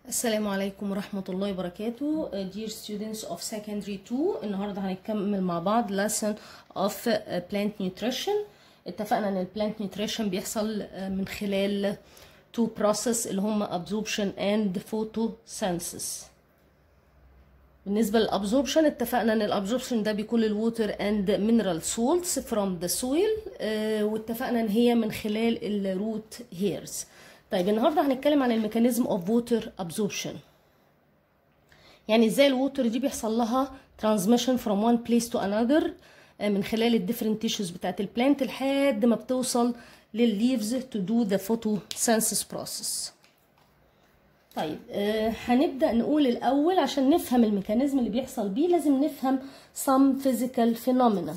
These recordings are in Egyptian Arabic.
السلام عليكم ورحمة الله وبركاته uh, Dear students of secondary 2 النهاردة هنكمل مع بعض lesson of uh, plant nutrition اتفقنا ان ال plant nutrition بيحصل uh, من خلال two process اللي هم absorption and photosynthesis بالنسبة للابزوربشن اتفقنا ان الابزوربشن ده بيكون للووتر اند mineral salts from the soil uh, واتفقنا ان هي من خلال الروت هيرز طيب النهارده هنتكلم عن الميكانيزم اوف ووتر ابزوربشن يعني ازاي الووتر دي بيحصل لها ترانسميشن فروم وان بليس تو انذر من خلال الديفرنت تيشوز بتاعت البلانت لحد ما بتوصل للليفز تو دو ذا photosynthesis بروسيس طيب آه هنبدا نقول الاول عشان نفهم الميكانيزم اللي بيحصل بيه لازم نفهم some physical phenomena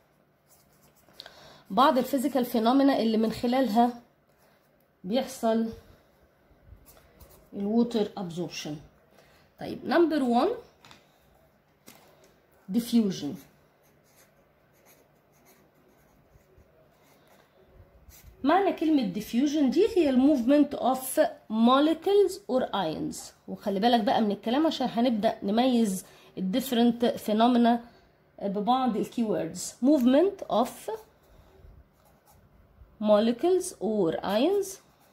بعض الفيزيكال فينومينا اللي من خلالها بيحصل الووتر ابزوربشن طيب نمبر 1 diffusion معنى كلمة diffusion دي هي الموفمنت of molecules or ions وخلي بالك بقى من الكلام عشان هنبدأ نميز الديفرنت phenomena ببعض الكيوردز movement of molecules or ions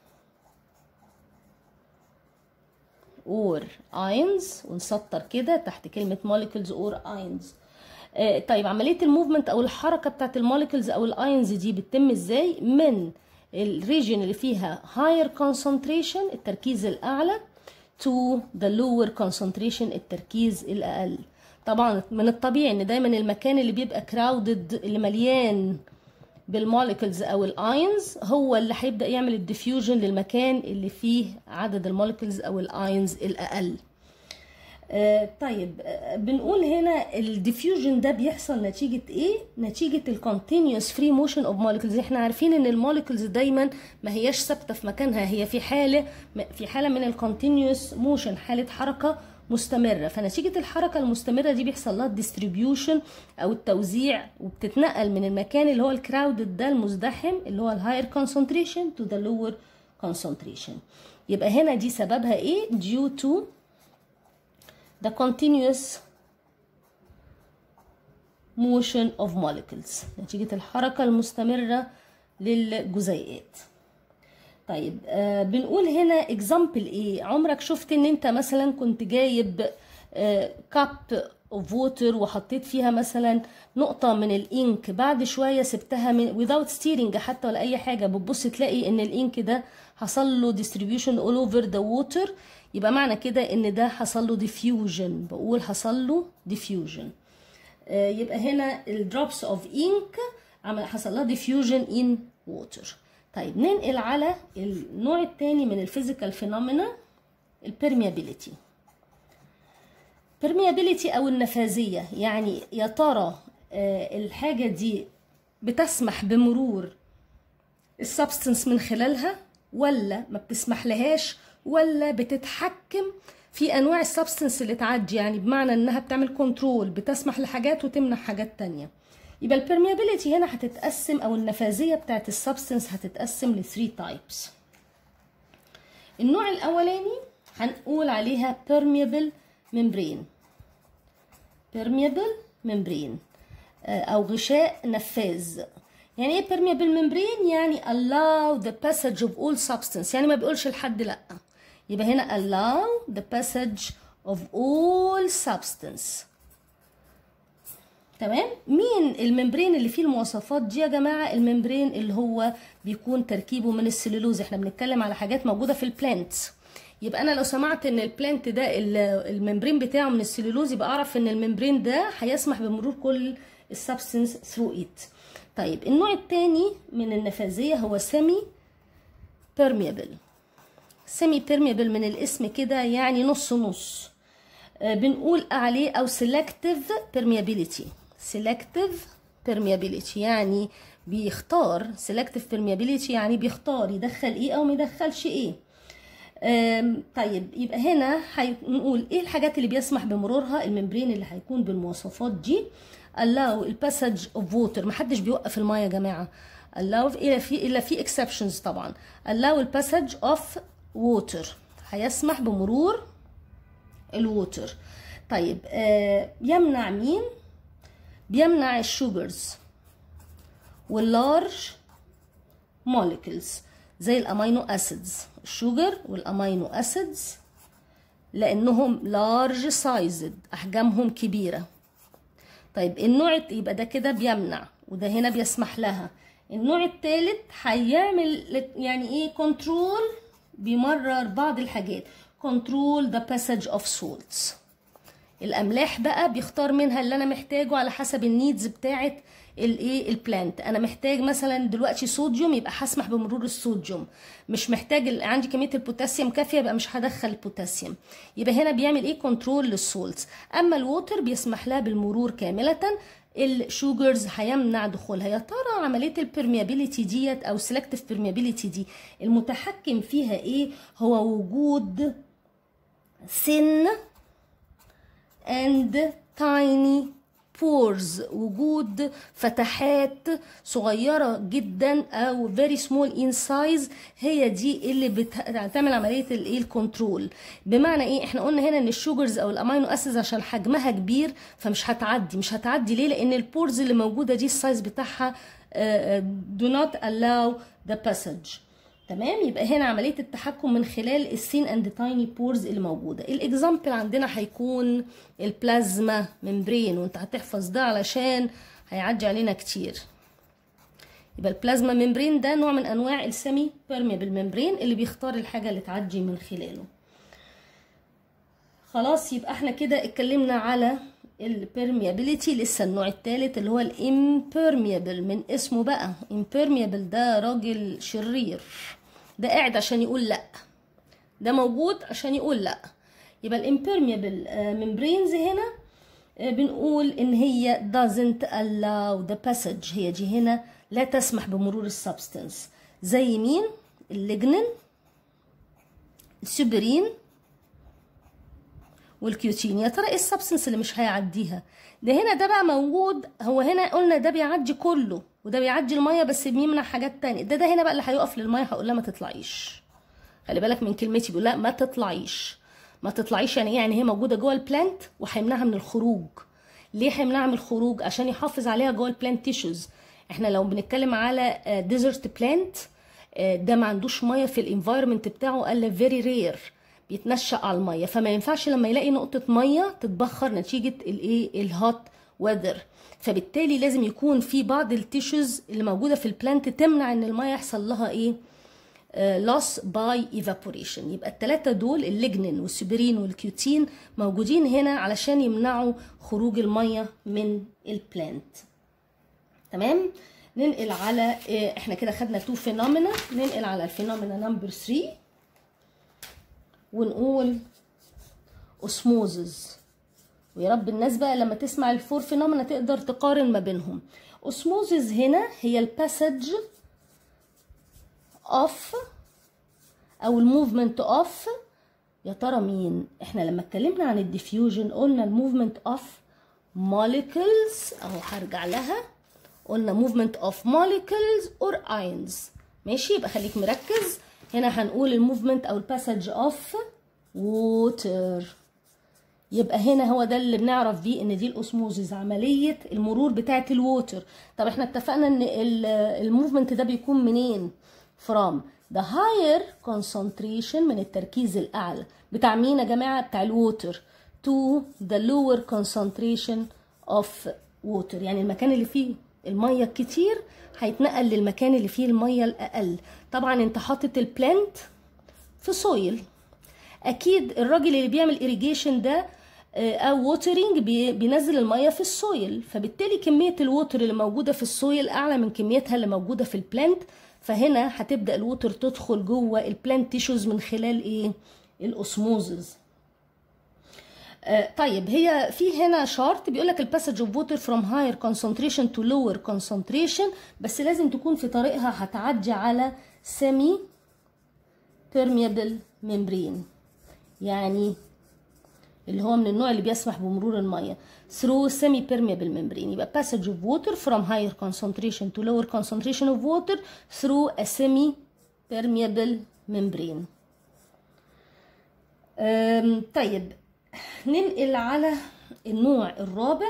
or ions ونسطر كده تحت كلمة molecules or ions آه طيب عملية الموفمنت أو الحركة بتاعت الموليكولز أو الايونز دي بتتم ازاي من الريجن اللي فيها higher concentration التركيز الأعلى to the lower concentration التركيز الأقل طبعا من الطبيعي ان دايما المكان اللي بيبقى crowded اللي مليان بالموليكولز او الايونز هو اللي هيبدا يعمل الديفيوجن للمكان اللي فيه عدد الموليكولز او الايونز الاقل آه طيب آه بنقول هنا الديفيوجن ده بيحصل نتيجه ايه نتيجه الكونتينيوس فري موشن اوف موليكولز احنا عارفين ان الموليكولز دايما ما هياش ثابته في مكانها هي في حاله في حاله من الكونتينيوس موشن حاله حركه مستمرة فنتيجة الحركة المستمرة دي بيحصل لها الديستريبيوشن أو التوزيع وبتتنقل من المكان اللي هو الكراودد ده المزدحم اللي هو الهاير كونسنتريشن تو ذا لور كونسنتريشن يبقى هنا دي سببها ايه due to the continuous motion of molecules نتيجة الحركة المستمرة للجزيئات طيب آه بنقول هنا اكزامبل ايه عمرك شفت ان انت مثلا كنت جايب آه كاب اوف ووتر وحطيت فيها مثلا نقطة من الانك بعد شوية سبتها من without steering حتى ولا اي حاجة بتبص تلاقي ان الانك ده حصل له distribution all over the water يبقى معنى كده ان ده حصل له diffusion بقول حصل له diffusion آه يبقى هنا الدروبس اوف انك حصل لها diffusion in water طيب ننقل على النوع الثاني من الفيزيكال فينومينا البرميابيليتي permeability او النفاذيه يعني يا ترى الحاجه دي بتسمح بمرور السبستنس من خلالها ولا ما بتسمح لهاش ولا بتتحكم في انواع السبستنس اللي تعدي يعني بمعنى انها بتعمل كنترول بتسمح لحاجات وتمنع حاجات تانية يبقى البرميابيليتي هنا هتتقسم او النفاذيه بتاعت السبستنس هتتقسم ل 3 تايبس النوع الاولاني هنقول عليها permeable membrane permeable membrane او غشاء نفاذ يعني ايه permeable membrane يعني allow the passage of all substance يعني ما بيقولش لحد لا يبقى هنا allow the passage of all substance تمام مين الممبرين اللي فيه المواصفات دي يا جماعه الممبرين اللي هو بيكون تركيبه من السلولوز احنا بنتكلم على حاجات موجوده في البلانت يبقى انا لو سمعت ان البلانت ده الممبرين بتاعه من السلولوز يبقى اعرف ان الممبرين ده هيسمح بمرور كل السبستنس ثرو ات طيب النوع الثاني من النفاذيه هو سيمي بيرميبل سيمي بيرميبل من الاسم كده يعني نص نص بنقول عليه او selective permeability selective permeability يعني بيختار selective permeability يعني بيختار يدخل ايه او ما يدخلش ايه طيب يبقى هنا هنقول ايه الحاجات اللي بيسمح بمرورها الممبرين اللي هيكون بالمواصفات دي allow الباسج اوف ووتر محدش بيوقف المايه يا جماعه allow الا في الا في exceptions طبعا allow الباسج اوف ووتر هيسمح بمرور الووتر طيب آه يمنع مين بيمنع الشوجرز واللارج موليكولز زي الامينو اسيدز الشوجر والامينو اسيدز لانهم لارج سايزد احجامهم كبيره طيب النوع يبقى ده كده بيمنع وده هنا بيسمح لها النوع الثالث هيعمل يعني ايه كنترول بيمرر بعض الحاجات كنترول ذا باسج اوف سولتس الاملاح بقى بيختار منها اللي انا محتاجه على حسب النيدز بتاعه الايه البلانت انا محتاج مثلا دلوقتي صوديوم يبقى هسمح بمرور الصوديوم مش محتاج عندي كميه البوتاسيوم كافيه يبقى مش هدخل البوتاسيوم يبقى هنا بيعمل ايه كنترول للسولتس اما الووتر بيسمح لها بالمرور كامله الشوجرز هيمنع دخولها يا ترى عمليه البرميابيليتي ديت او سيلكتيف برميابيليتي دي المتحكم فيها ايه هو وجود سن and tiny pores وجود فتحات صغيرة جدا أو very small in size هي دي اللي بتعمل عملية الايه الكنترول بمعنى ايه احنا قلنا هنا ان الشوجرز او الامينو اسيدز عشان حجمها كبير فمش هتعدي مش هتعدي ليه لان البورز اللي موجودة دي السايز بتاعها do not allow the passage تمام يبقى هنا عمليه التحكم من خلال السين اند تايني بورز اللي موجوده الاكزامبل عندنا هيكون البلازما ممبرين وانت هتحفظ ده علشان هيعدي علينا كتير يبقى البلازما ممبرين ده نوع من انواع السيمي بيرميبل ممبرين اللي بيختار الحاجه اللي تعدي من خلاله خلاص يبقى احنا كده اتكلمنا على البرميابيليتي لسه النوع الثالث اللي هو الامبرميبل من اسمه بقى امبرميبل ده راجل شرير ده قاعد عشان يقول لا ده موجود عشان يقول لا يبقى الامبرميبل ممبرينز هنا بنقول ان هي doesn't allow the passage هي دي هنا لا تسمح بمرور السبستنس زي مين الليجنين السوبرين والكيوتين يا ترى ايه السبستنس اللي مش هيعديها ده هنا ده بقى موجود هو هنا قلنا ده بيعدي كله وده بيعدي الميه بس بيمنع حاجات تانية ده ده هنا بقى اللي هيقف للميه هقول لها ما تطلعيش خلي بالك من كلمتي بيقول لا ما تطلعيش ما تطلعيش يعني ايه يعني هي موجوده جوه البلانت وهيمنعها من الخروج ليه هيمنعها من الخروج عشان يحافظ عليها جوه البلانت تيشوز احنا لو بنتكلم على ديزرت بلانت ده ما عندوش ميه في الانفايرمنت بتاعه الا فيري رير بيتنشأ على الميه فما ينفعش لما يلاقي نقطه ميه تتبخر نتيجه الايه الهوت ويذر فبالتالي لازم يكون في بعض التيشوز اللي موجوده في البلانت تمنع ان الميه يحصل لها ايه loss by evaporation يبقى الثلاثة دول الليجنين والسوبرين والكيوتين موجودين هنا علشان يمنعوا خروج المية من البلانت تمام ننقل على احنا كده خدنا تو فينومينا ننقل على الفينومينا نمبر 3 ونقول اوسموزز ويا رب الناس بقى لما تسمع الفور فينومينا تقدر تقارن ما بينهم اوسموزز هنا هي الباسج اوف او الموفمنت اوف يا ترى مين احنا لما اتكلمنا عن الديفيوجن قلنا الموفمنت اوف molecules اهو هرجع لها قلنا movement of molecules or ions ماشي يبقى خليك مركز هنا هنقول الموفمنت او الباسج اوف water يبقى هنا هو ده اللي بنعرف بيه ان دي الاسموزز عمليه المرور بتاعه الووتر طب احنا اتفقنا ان الموفمنت ده بيكون منين from the higher concentration من التركيز الاعلى بتاع مين يا جماعه بتاع الووتر to the lower concentration of water يعني المكان اللي فيه الميه الكتير هيتنقل للمكان اللي فيه الميه الاقل طبعا انت حاطط البلانت في سويل اكيد الراجل اللي بيعمل irrigation ده او ووترنج بينزل الميه في السويل فبالتالي كميه الووتر اللي موجوده في السويل اعلى من كميتها اللي موجوده في البلانت فهنا هتبدا الووتر تدخل جوه البلانت تيشوز من خلال ايه الاسموزز طيب هي في هنا شارت بيقول لك الباسج اوف ووتر فروم هاير كونسنتريشن تو لور كونسنتريشن بس لازم تكون في طريقها هتعدي على سيمي بيرميبل ممبرين يعني اللي هو من النوع اللي بيسمح بمرور الميه through semi permeable membrane يبقى passage of water from higher concentration to lower concentration of water through a semi permeable membrane أم، طيب ننقل على النوع الرابع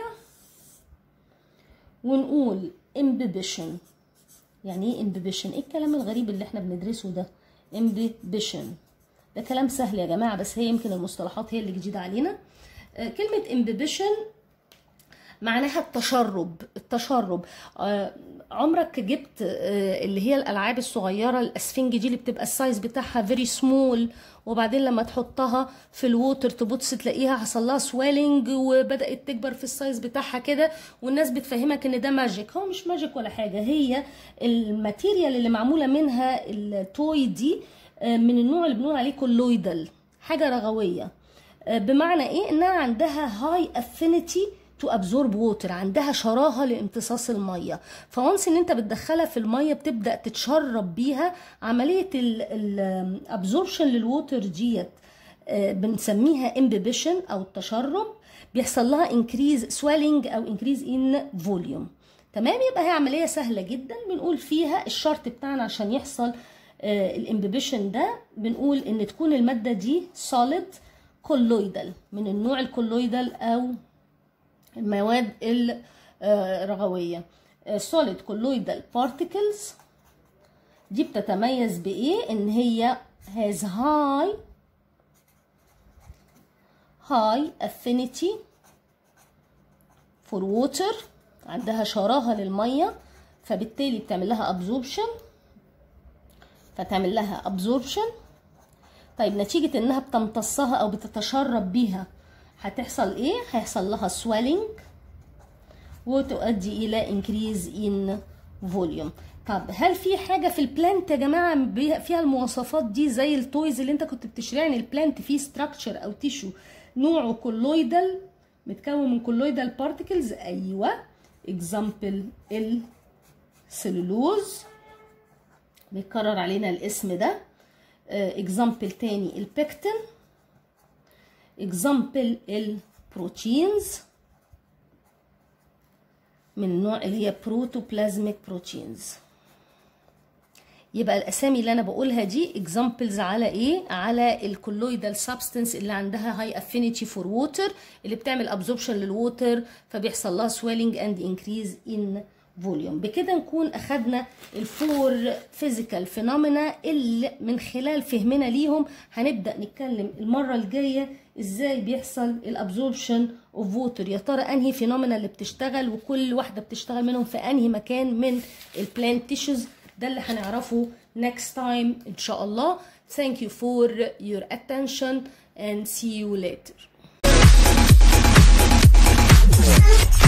ونقول imbibition يعني ايه imbibition ايه الكلام الغريب اللي احنا بندرسه ده imbibition ده كلام سهل يا جماعة بس هي يمكن المصطلحات هي اللي جديدة علينا آه، كلمة imbibition معناها التشرب التشرب آه، عمرك جبت آه، اللي هي الالعاب الصغيره الاسفنج دي اللي بتبقى السايز بتاعها فيري سمول وبعدين لما تحطها في الووتر تبص تلاقيها حصل لها سويلنج وبدات تكبر في السايز بتاعها كده والناس بتفهمك ان ده ماجيك هو مش ماجيك ولا حاجه هي الماتيريال اللي معموله منها التوي دي آه، من النوع اللي بنقول عليه كولويدال حاجه رغويه آه، بمعنى ايه انها عندها هاي افينيتي تو ابزورب ووتر عندها شراهه لامتصاص الميه فونس ان انت بتدخلها في الميه بتبدا تتشرب بيها عمليه الابزوربشن للووتر ديت آه، بنسميها امبيبيشن او التشرب بيحصل لها انكريز سويلنج او انكريز ان فوليوم تمام يبقى هي عمليه سهله جدا بنقول فيها الشرط بتاعنا عشان يحصل الامبيبيشن ده بنقول ان تكون الماده دي سوليد كولويدال من النوع الكولويدال او المواد الرغويه solid colloidal particles دي بتتميز بايه ان هي has high high affinity for water عندها شراهه للميه فبالتالي بتعمل لها absorption فتعمل لها absorption طيب نتيجة انها بتمتصها او بتتشرب بيها هتحصل ايه هيحصل لها swelling وتؤدي الى increase in volume طب هل في حاجة في البلانت يا جماعة بي- فيها المواصفات دي زي التويز اللي انت كنت بتشتريها يعني البلانت فيه structure او تيشو نوعه كولويدال متكون من كولويدال بارتكلز ايوه example السلولوز بيتكرر علينا الاسم ده اكزامبل تاني البكتين اكزامبل البروتينز من النوع اللي هي بروتوبلازميك بروتينز يبقى الاسامي اللي انا بقولها دي اكزامبلز على ايه على الكولويدال سبستنس اللي عندها هاي افينيتي فور ووتر اللي بتعمل ابزوربشن للووتر فبيحصل لها سويلنج اند انكريز ان فوليوم بكده نكون اخدنا الفور فيزيكال فينومينا اللي من خلال فهمنا ليهم هنبدا نتكلم المره الجايه ازاي بيحصل الابزوربشن اوف ووتر يا ترى انهي فينومينا اللي بتشتغل وكل واحده بتشتغل منهم في انهي مكان من البلانت تيشوز ده اللي هنعرفه next time ان شاء الله thank you for your attention and see you later